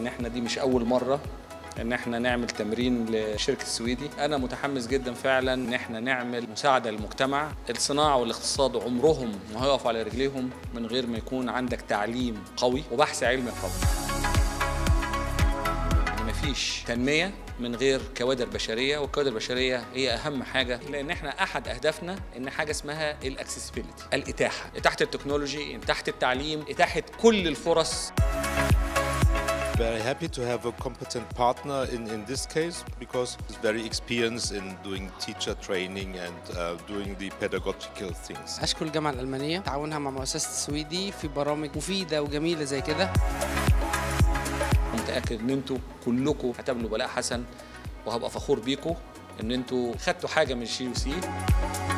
ان احنا دي مش اول مره ان احنا نعمل تمرين لشركه السويدي انا متحمس جدا فعلا ان احنا نعمل مساعده للمجتمع الصناعه والاقتصاد عمرهم ما هيقفوا على رجليهم من غير ما يكون عندك تعليم قوي وبحث علمي قوي يعني مفيش تنميه من غير كوادر بشريه والكوادر البشريه هي اهم حاجه لان احنا احد اهدافنا ان حاجه اسمها الاكسسبيلتي الاتاحه اتاحه التكنولوجي اتاحه التعليم اتاحه كل الفرص Very happy to have a competent partner in, in this case because he's very experienced in doing teacher training and uh, doing the pedagogical things. أشكر الجامعة الألمانية تعاونها مع مؤسسة السويدي في برامج مفيدة وجميلة زي كده متاكد ان انتوا كلكم هتقابلوا بلاء حسن وهبقى فخور بيكم ان انتوا خدتوا حاجه من الشي يو سي